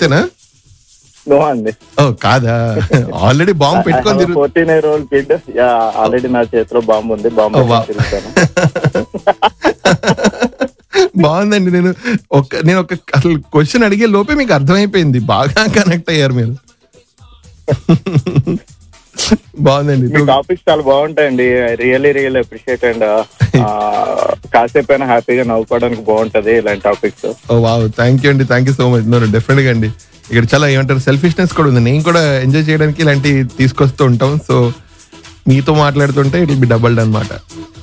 అంతేనా నో అండి ఓ కాదా ఆల్రెడీ బాంబు పెట్టుకొని తిరుగు fourteen year old kid already నా చేతిలో బాంబు ఉంది బాంబు Oh, wow. తిరుగుతాను బాగుందండి నేను ఒక నేను ఒక అసలు క్వశ్చన్ అడిగే లోపే మీకు అర్థమైపోయింది బాగా కనెక్ట్ అయ్యారు మీరు బాగుందండి మీ టాపిక్స్ చాలా బాగుంటాయండి I really real appreciate and కాసేపు అయినా హ్యాపీగా నవ్వుకోవడానికి బాగుంటది ఇలాంటి topics oh wow thank you అండి thank you so much no definite గా అండి ఇక్కడ చాలా ఏమంటారు సెల్ఫిష్నెస్ కూడా ఉంది నేను కూడా ఎంజాయ్ చేయడానికి ఇలాంటివి తీసుకొస్తూ ఉంటాం సో మీతో మాట్లాడుతుంటే ఇట్ బి డబల్డ్ అనమాట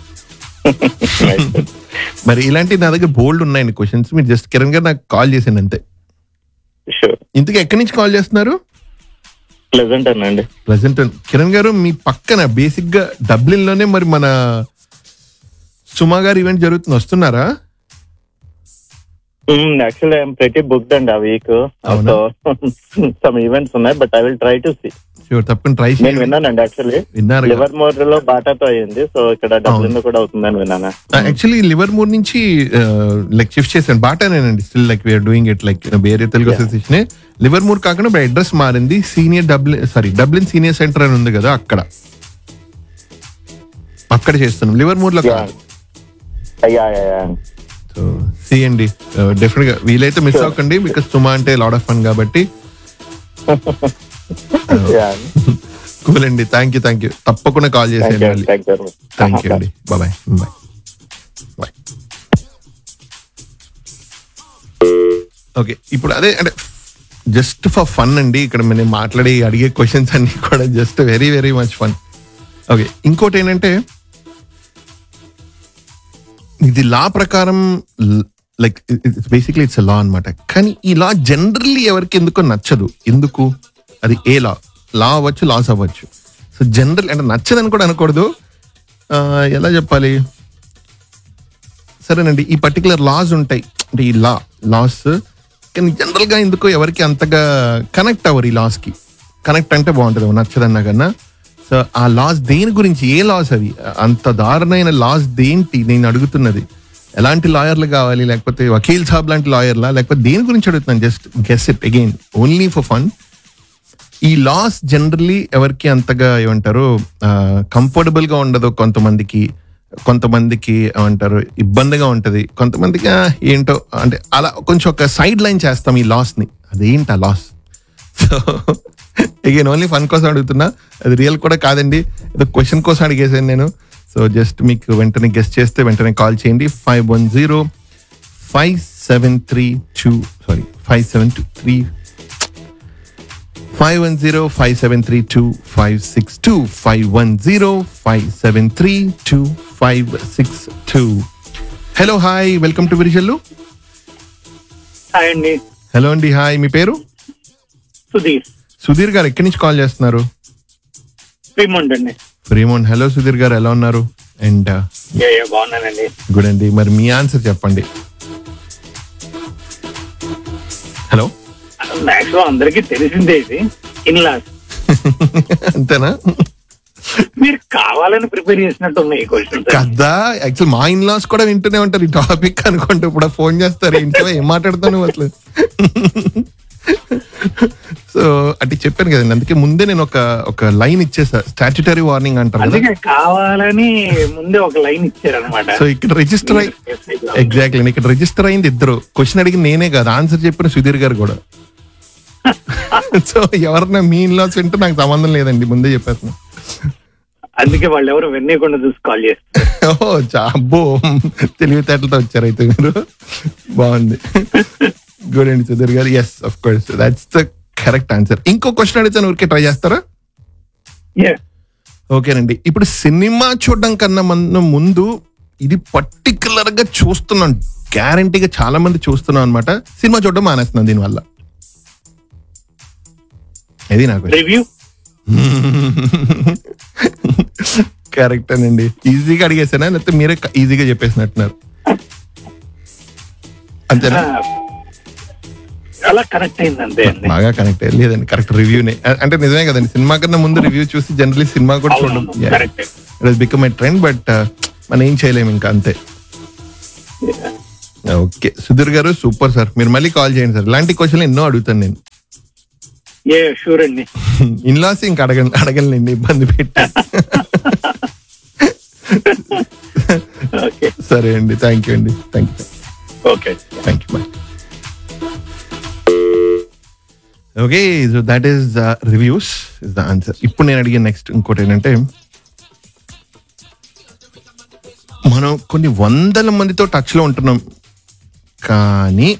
మరి ఇలాంటి నా దగ్గర బోల్డ్ ఉన్నాయండి క్వశ్చన్స్ మీరు జస్ట్ కిరణ్ గారు నాకు కాల్ చేసింది అంతే షూర్ ఇంతకీ ఎక్కడి నుంచి కాల్ చేస్తున్నారు ప్లెజెంట్ అండి ప్రజెంట్ కిరణ్ గారు మీ పక్కన బేసిక్ గా డబ్లిన్ లోనే మరి మన సుమా గారు ఈవెంట్ జరుగుతుంది వస్తున్నారా యాక్చువల్లీ ఐఎమ్ ప్రెటీ బుక్డ్ అండి ఆ వీక్ అవునా? సో సమ్ ఈవెంట్స్ ఉన్నాయి but I will try to see sure తప్పని ట్రై నేను చేయండి విన్నానండి యాక్చువల్లీ విన్నారు కదా? లివర్ మోర్ లో బాటాతో అయ్యింది సో ఇక్కడ డబ్లిన్ లో కూడా అవుతుందని విన్నాను యాక్చువల్లీ లివర్ మూర్ నుంచి లైక్ షిఫ్ట్ చేశాను బాటానేనండి still like we are doing it like వేరే తెలుగు అసోసియేషన్ లివర్ మూర్ కాకుండా ఇప్పుడు అడ్రస్ మారింది senior Dublin sorry Dublin senior centre అని ఉంది కదా అక్కడ అక్కడ చేస్తున్నాం లివర్ మూర్ లో కాదు. అయ్యా సో సి అండి డెఫినెట్ గా వీలైతే మిస్ అవ్వకండి బికాస్ సుమా అంటే లాడ్ ఆఫ్ ఫన్ కాబట్టి కూల్ అండి థ్యాంక్ యూ థ్యాంక్ యూ తప్పకుండా కాల్ చేసేయండి మళ్ళీ థ్యాంక్ యూ థ్యాంక్ యూ అండి బాయ్ బాయ్ బాయ్ ఓకే ఇప్పుడు అదే అంటే జస్ట్ ఫర్ ఫన్ అండి ఇక్కడ నేను మాట్లాడి అడిగే క్వశ్చన్స్ అన్ని కూడా just very very much fun okay ఇంకోటి ఏంటంటే ఇది లా ప్రకారం లైక్ బేసిక్లీ ఇట్స్ లా అన్నమాట కానీ ఈ లా జనరల్లీ ఎవరికి ఎందుకో నచ్చదు ఎందుకు అది ఏ లా లా అవ్వచ్చు లాస్ అవ్వచ్చు సో జనరల్ అంటే నచ్చదని కూడా అనకూడదు ఆ, ఎలా చెప్పాలి సరేనండి ఈ పర్టికులర్ లాస్ ఉంటాయి అంటే ఈ లా లాస్ కానీ జనరల్ గా ఎందుకో ఎవరికి అంతగా కనెక్ట్ అవ్వరు ఈ లాస్ కి కనెక్ట్ అంటే బాగుంటుంది నచ్చదన్నా కన్నా సో ఆ లాస్ దేని గురించి ఏ లాస్ అవి అంత దారుణమైన లాస్ దేంటి నేను అడుగుతున్నది ఎలాంటి లాయర్లు కావాలి లేకపోతే వకీల్ సాబ్ లాంటి లాయర్లా లేకపోతే దేని గురించి అడుగుతున్నాను just guess it again only for fun ఈ లాస్ జనరల్లీ ఎవరికి అంతగా ఏమంటారు కంఫర్టబుల్ గా ఉండదు కొంతమందికి కొంతమందికి ఏమంటారు ఇబ్బందిగా ఉంటది కొంతమందికి "ఆ, ఏంటో అంటే అలా కొంచెం ఒక సైడ్ లైన్ చేస్తాం ఈ లాస్ ని అదేంటి ఆ loss so again only fun కోసం అడుగుతున్నా అది రియల్ కూడా కాదండి ఏదో క్వశ్చన్ కోసం అడిగేసాను నేను సో జస్ట్ మీకు వెంటనే గెస్ట్ చేస్తే వెంటనే కాల్ చేయండి five one zero five seven three two sorry five seven two three five one zero five seven three two five six two five one zero five seven three two five six two hello hi welcome to Virijallu hi అండి hello అండి hi మీ పేరు సుధీర్ సుధీర్ గారు ఎక్కడి నుంచి call చేస్తున్నారు శ్రీమంట్ అండి ఫ్రీమోన్ hello Sudheer గారు ఎలా ఉన్నారు అండ్ ఏ, ఏ, బాగున్నానండి గుడ్ అండి మరి మీ ఆన్సర్ చెప్పండి హలో మాక్సిమం అందరికీ తెలిసిందే ఇది ఇన్లాస్ అంతేనా మీరు కావాలని ప్రిపేర్ చేసినట్టు ఉన్నాయి ఈ క్వశ్చన్ కదా యాక్చువల్ మా ఇన్ లాస్ కూడా వింటూనే ఉంటారు ఈ టాపిక్ అనుకుంటూ ఇప్పుడు ఫోన్ చేస్తారు ఇంట్లో ఏం మాట్లాడతాను అసలు సో అంటే చెప్పాను కదండి అందుకే ముందే నేను ఒక ఒక లైన్ ఇచ్చేసా స్టాచ్యుటరీ వార్నింగ్ అంటారు కదా అందుకే కావాలని ముందే ఒక లైన్ ఇచ్చారనమాట సో ఇక్కడ రిజిస్టర్ అయి ఎగ్జాక్ట్లీ ఇక్కడ రిజిస్టర్ అయింది ఇద్దరు క్వశ్చన్ అడిగింది నేనే కాదు ఆన్సర్ చెప్పిన సుధీర్ గారు కూడా సో ఎవరన్నా మీ ఇన్ లాస్ వింటే నాకు సంబంధం లేదండి ముందే చెప్పేస్తున్నా అందుకే వాళ్ళు ఎవరు వెన్నీయకుండా చూసి కాల్ చేస్తారు ఓ చాబో తెలివితేటలతో వచ్చారు అయితే మీరు బాగుంది గుడ్ అండి Sudheer garu yes of course that's the correct answer ఇంకో క్వశ్చన్ అడిగితే ఊరికే ట్రై చేస్తారా Yeah. ఓకేనండి ఇప్పుడు సినిమా చూడడం కన్నా మన ముందు ఇది పర్టికులర్ గా చూస్తున్నాం గ్యారంటీగా చాలా మంది చూస్తున్నాం అనమాట సినిమా చూడడం మానేస్తున్నాం దీనివల్ల ఇది నాకు రివ్యూ కరెక్ట్ అనండి ఈజీగా అడిగేసానా లేకపోతే మీరే ఈజీగా చెప్పేసినట్టున్నారు అంతేనా అలా కనెక్ట్ అయింది అంతే అండి బాగా కనెక్ట్ లేదండి కరెక్ట్ రివ్యూనే అంటే నిజమే కదండి సినిమా కన్నా ముందు రివ్యూ చూసి జనరలీ సినిమా కూడా చూడడం correct it become a trend but మనం ఏం చేయలేము ఇంకా అంతే ఓకే సుధీర్ గారు సూపర్ సార్ మీరు మళ్ళీ కాల్ చేయండి సార్ ఇలాంటి క్వశ్చన్లు ఎన్నో అడుగుతాను నేను ఏ షూర్ అండి ఇన్లాస్ ఇంక అడగ అడగలండి ఇబ్బంది పెట్టి ఓకే సరే అండి థ్యాంక్ యూ అండి thank you okay thank you bye okay so that is the reviews is the answer ఇప్పుడు నేను అడిగే నెక్స్ట్ ఇంకోటి ఏంటంటే మనం కొన్ని వందల మందితో టచ్ లో ఉంటున్నాం కానీ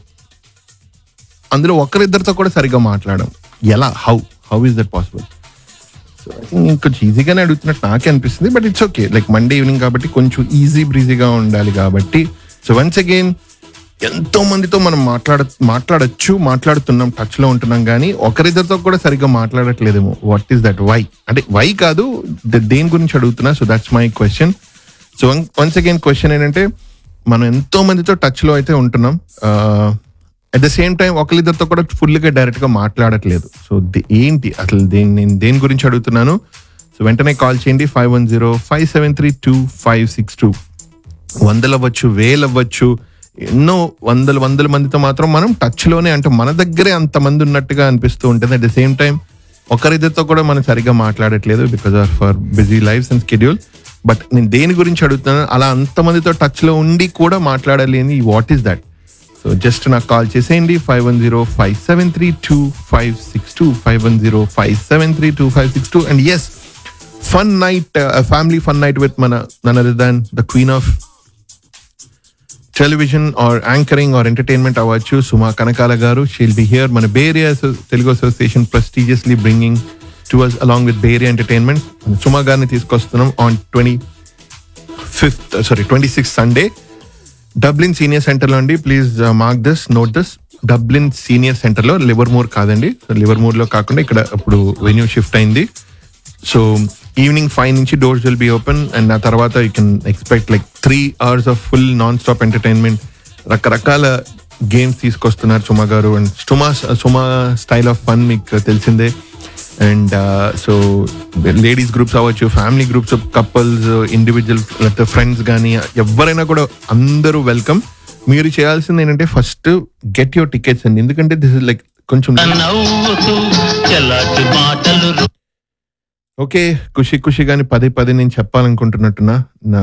అందులో ఒకరిద్దరితో కూడా సరిగ్గా మాట్లాడడం ఎలా how how is that possible so ఇంకొంచెం ఈజీగానే అడుగుతున్నట్టు నాకే అనిపిస్తుంది but it's okay like Monday evening కాబట్టి కొంచెం ఈజీ బ్రీజీగా ఉండాలి కాబట్టి సో వన్స్ అగైన్ ఎంతో మందితో మనం మాట్లాడ మాట్లాడచ్చు మాట్లాడుతున్నాం టచ్ లో ఉంటున్నాం కానీ ఒకరిద్దరితో కూడా సరిగ్గా మాట్లాడట్లేదేమో వాట్ ఈస్ దట్ వై అంటే వై కాదు ద- దేని గురించి అడుగుతున్నా so that's my question so once again question ఏంటంటే మనం ఎంతో మందితో టచ్ లో అయితే ఉంటున్నాం అట్ ద సేమ్ టైం ఒకరిద్దరితో కూడా ఫుల్ గా డైరెక్ట్ గా మాట్లాడట్లేదు సో ఏంటి అసలు దేని నేను దేని గురించి అడుగుతున్నాను సో వెంటనే కాల్ చేయండి five one zero five seven three two five six two వందలు అవ్వచ్చు వేలు అవ్వచ్చు ఎన్నో వందల వందల మందితో మాత్రం మనం టచ్ లోనే అంటే మన దగ్గరే అంత మంది ఉన్నట్టుగా అనిపిస్తూ ఉంటుంది అట్ ద సేమ్ టైం ఒకరిద్దరితో కూడా మనం సరిగ్గా మాట్లాడట్లేదు because of for busy life and schedule but నేను దేని గురించి అడుగుతున్నాను అలా అంతమందితో టచ్ లో ఉండి కూడా మాట్లాడాలి అని what is that so just నాకు కాల్ చేసేయండి five one zero five seven three two five six two five one zero five seven three two five six two and yes fun night family fun night with మన none other than the queen of television or anchoring or entertainment అవ్వచ్చు Suma Kanakala garu she'll be here మన Bay Area Telugu association prestigiously bringing to us along with Bay Area entertainment Suma గారిని తీసుకొస్తున్నాం on twenty fifth sorry twenty sixth Sunday Dublin senior centre లో అండి please mark this note this Dublin senior centre లో Livermore కాదండి Livermore లో కాకుండా ఇక్కడ ఇప్పుడు వెన్యూ షిఫ్ట్ అయింది సో ఈవినింగ్ ఫైవ్ నుంచి doors will be open and ఆ తర్వాత you can expect like three hours of full nonstop entertainment రకరకాల గేమ్స్ తీసుకొస్తున్నారు Suma garu and Suma Suma style of fun మీకు తెలిసిందే అండ్ సో లేడీస్ గ్రూప్స్ అవ్వచ్చు ఫ్యామిలీ గ్రూప్స్ కపుల్స్ ఇండివిజువల్ లేకపోతే friends కానీ ఎవరైనా కూడా అందరూ వెల్కమ్ మీరు చేయాల్సింది ఏంటంటే ఫస్ట్ గెట్ యువర్ టికెట్స్ అండి ఎందుకంటే దిస్ ఇస్ లైక్ కొంచెం నవ్వుతూ చెల్లాటి మాటలు రు- ఓకే ఖుషి ఖుషిగాని పదే పదే నేను చెప్పాలనుకుంటున్నట్టున్నా నా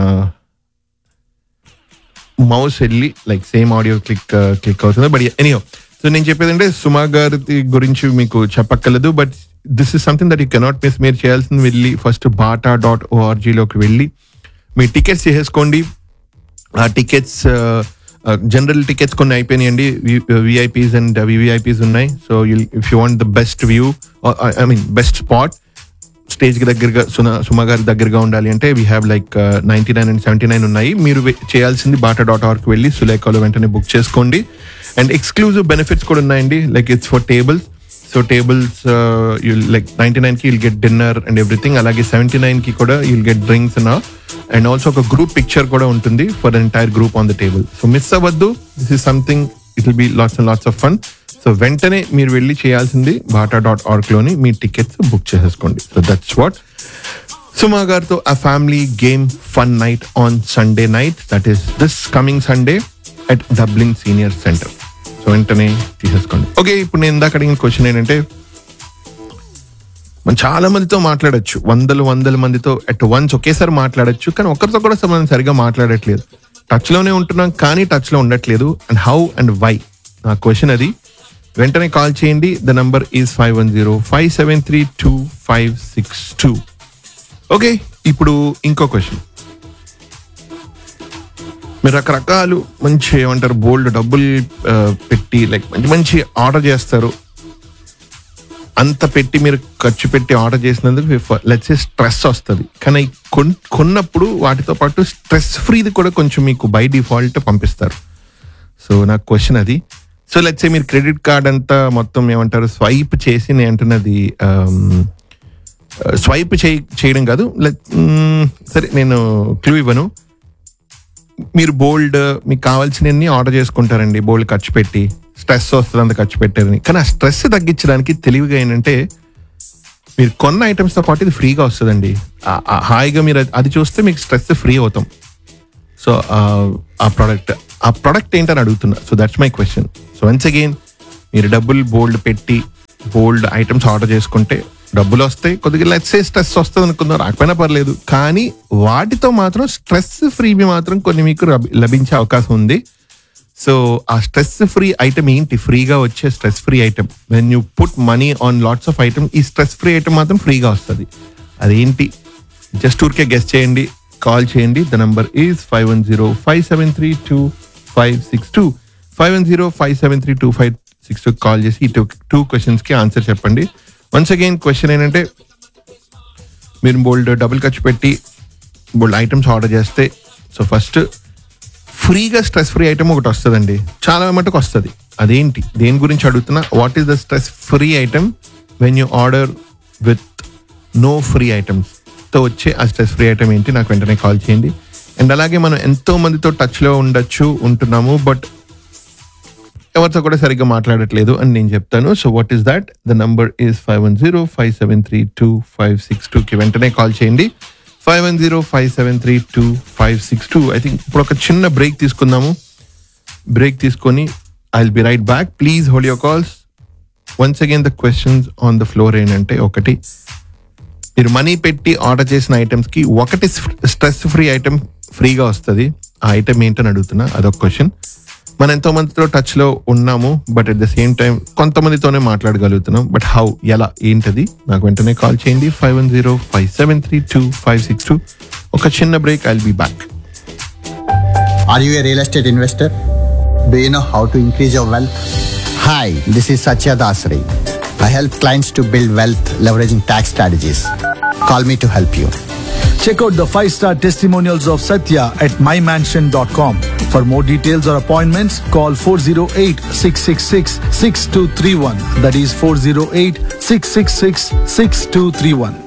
మౌస్ వెళ్ళి like same audio click click అవుతుంది బట్ ఎనీహో సో నేను చెప్పేది అంటే సుమా గారి గురించి మీకు చెప్పక్కర్లేదు but this is something that you cannot miss మీరు చేయాల్సింది వెళ్ళి ఫస్ట్ బాటా డాట్ ఓఆర్జీలోకి వెళ్ళి మీ టికెట్స్ చేసేసుకోండి ఆ టికెట్స్ జనరల్ టికెట్స్ కొన్ని అయిపోయినాయండి విఐపీస్ అండ్ వివిఐపీస్ ఉన్నాయి so you if you want the best view I mean best spot stage కి దగ్గరగా సున సుమ గారి దగ్గరగా ఉండాలి అంటే we have like ninety nine and seventy nine ఉన్నాయి మీరు వె- చేయాల్సింది బాటా డాట్ ఆర్క్ వెళ్ళి సులేఖలో వెంటనే బుక్ చేసుకోండి అండ్ ఎక్స్క్లూజివ్ బెనిఫిట్స్ కూడా ఉన్నాయండి like it's for tables so tables you like ninety nine కి you'll get dinner and everything అలాగే సెవెంటీ నైన్ కి కూడా you'll get drinks and and also ఒక గ్రూప్ పిక్చర్ కూడా ఉంటుంది for entire group on the table so miss అవ్వద్దు this is something it will be lots and lots of fun so వెంటనే మీరు వెళ్ళి చేయాల్సింది బాటా డాట్ ఆర్క్ లోని మీ టికెట్స్ బుక్ చేసేసుకోండి సో దట్స్ వాట్ సుమా గారితో ఆ family game fun night on Sunday night that is this coming Sunday at Dublin senior centre so వెంటనే తీసేసుకోండి ఓకే ఇప్పుడు నేను ఇందాక అడిగిన క్వశ్చన్ ఏంటంటే మనం చాలా మందితో మాట్లాడొచ్చు వందలు వందల మందితో అట్ వన్స్ ఒకేసారి మాట్లాడొచ్చు కానీ ఒకరితో కూడా మనం సరిగా మాట్లాడట్లేదు టచ్ లోనే ఉంటున్నాం కానీ టచ్ లో ఉండట్లేదు అండ్ హౌ అండ్ వై నా క్వశ్చన్ అది వెంటనే కాల్ చేయండి the number is five one zero five seven three two five six two okay ఇప్పుడు ఇంకో క్వశ్చన్ మీరు రకరకాలు మంచి ఏమంటారు బోల్డ్ డబ్బులు ఆ, పెట్టి లైక్ మంచి మంచి ఆర్డర్ చేస్తారు అంత పెట్టి మీరు ఖర్చు పెట్టి ఆర్డర్ చేసినందుకు లెట్స్ స్ట్రెస్ వస్తుంది కానీ అవి కొన్ కొన్నప్పుడు వాటితో పాటు స్ట్రెస్ ఫ్రీది కూడా కొంచెం మీకు బై డిఫాల్ట్ పంపిస్తారు సో నాకు క్వశ్చన్ అది సో లెట్స్ మీరు క్రెడిట్ కార్డ్ అంతా మొత్తం ఏమంటారు స్వైప్ చేసి నేను అంటున్నది స్వైప్ చేయ చేయడం కాదు let- మ్మ్, సరే నేను క్లూ ఇవ్వను మీరు బోల్డ్ మీకు కావాల్సినవన్నీ ఆర్డర్ చేసుకుంటారండి బోల్డ్ ఖర్చు పెట్టి స్ట్రెస్ వస్తుంది అంత ఖర్చు పెట్టారని కానీ ఆ స్ట్రెస్ తగ్గించడానికి తెలివిగా ఏంటంటే మీరు కొన్న items తో పాటు ఇది ఫ్రీగా వస్తుందండి ఆ- ఆ హాయిగా మీరు అది- అది చూస్తే మీకు స్ట్రెస్ ఫ్రీ అవుతాం సో ఆ ప్రోడక్ట్ ఆ ప్రోడక్ట్ ఏంటని అడుగుతున్నా so that's my question so once again మీరు డబ్బులు బోల్డ్ పెట్టి బోల్డ్ ఐటమ్స్ ఆర్డర్ చేసుకుంటే డబ్బులు వస్తాయి కొద్దిగా లెట్సే స్ట్రెస్ వస్తుంది అనుకుందాం రాకపోయినా పర్లేదు కానీ వాటితో మాత్రం స్ట్రెస్ ఫ్రీవి మాత్రం కొన్ని మీకు లభి- లభించే అవకాశం ఉంది సో ఆ స్ట్రెస్ ఫ్రీ ఐటమ్ ఏంటి ఫ్రీగా వచ్చే stress free item when you put money on lots of item ఈ స్ట్రెస్ ఫ్రీ ఐటమ్ మాత్రం ఫ్రీగా వస్తుంది అదేంటి జస్ట్ ఊరికే గెస్ట్ చేయండి కాల్ చేయండి the number is five one zero five seven three two five six two five one zero five seven three two five six two call చేసి ఈ టూ టూ క్వశ్చన్స్కి ఆన్సర్ చెప్పండి వన్స్ అగైన్ క్వశ్చన్ ఏంటంటే మీరు బోల్డ్ double ఖర్చు పెట్టి బోల్డ్ ఐటమ్స్ ఆర్డర్ చేస్తే సో ఫస్ట్ ఫ్రీగా స్ట్రెస్ ఫ్రీ ఐటమ్ ఒకటి వస్తుందండి చాలా మటుకు వస్తుంది అదేంటి దేని గురించి అడుగుతున్నా what is the stress free item when you order with no free items తో వచ్చే ఆ స్ట్రెస్ ఫ్రీ ఐటమ్ ఏంటి నాకు వెంటనే కాల్ చేయండి అండ్ అలాగే మనం ఎంతో మందితో టచ్ లో ఉండొచ్చు ఉంటున్నాము బట్ ఎవరితో కూడా సరిగ్గా మాట్లాడట్లేదు అని నేను చెప్తాను so what is that the number is five one zero five seven three two five six టూకి వెంటనే కాల్ చేయండి five one zero five seven three two five six two I think ఇప్పుడు ఒక చిన్న బ్రేక్ తీసుకుందాము బ్రేక్ తీసుకొని I will be right back please hold your calls once again the questions on the floor ఏంటంటే ఒకటి మీరు money పెట్టి order చేసిన ఐటమ్స్ కి ఒకటి స్ట్రెస్ ఫ్రీ ఐటమ్ ఫ్రీగా వస్తుంది ఆ ఐటమ్ ఏంటని అడుగుతున్నా అదొక క్వశ్చన్ మనం ఎంతో మందితో టచ్ లో ఉన్నాము but at the same time కొంతమందితోనే మాట్లాడగలుగుతున్నాం బట్ హౌ ఎలా ఏంటది నాకు వెంటనే కాల్ చేయండి five one zero five seven three two five six two ఒక చిన్న break I be back Are you a real estate investor? Do you know how to increase your wealth? Hi, this is Satya Dasari. I help clients to build wealth leveraging tax strategies. Call me to help you. Check out the 5-star testimonials of Satya at mymansion.com. For more details or appointments, call 408-666-6231. That is 408-666-6231.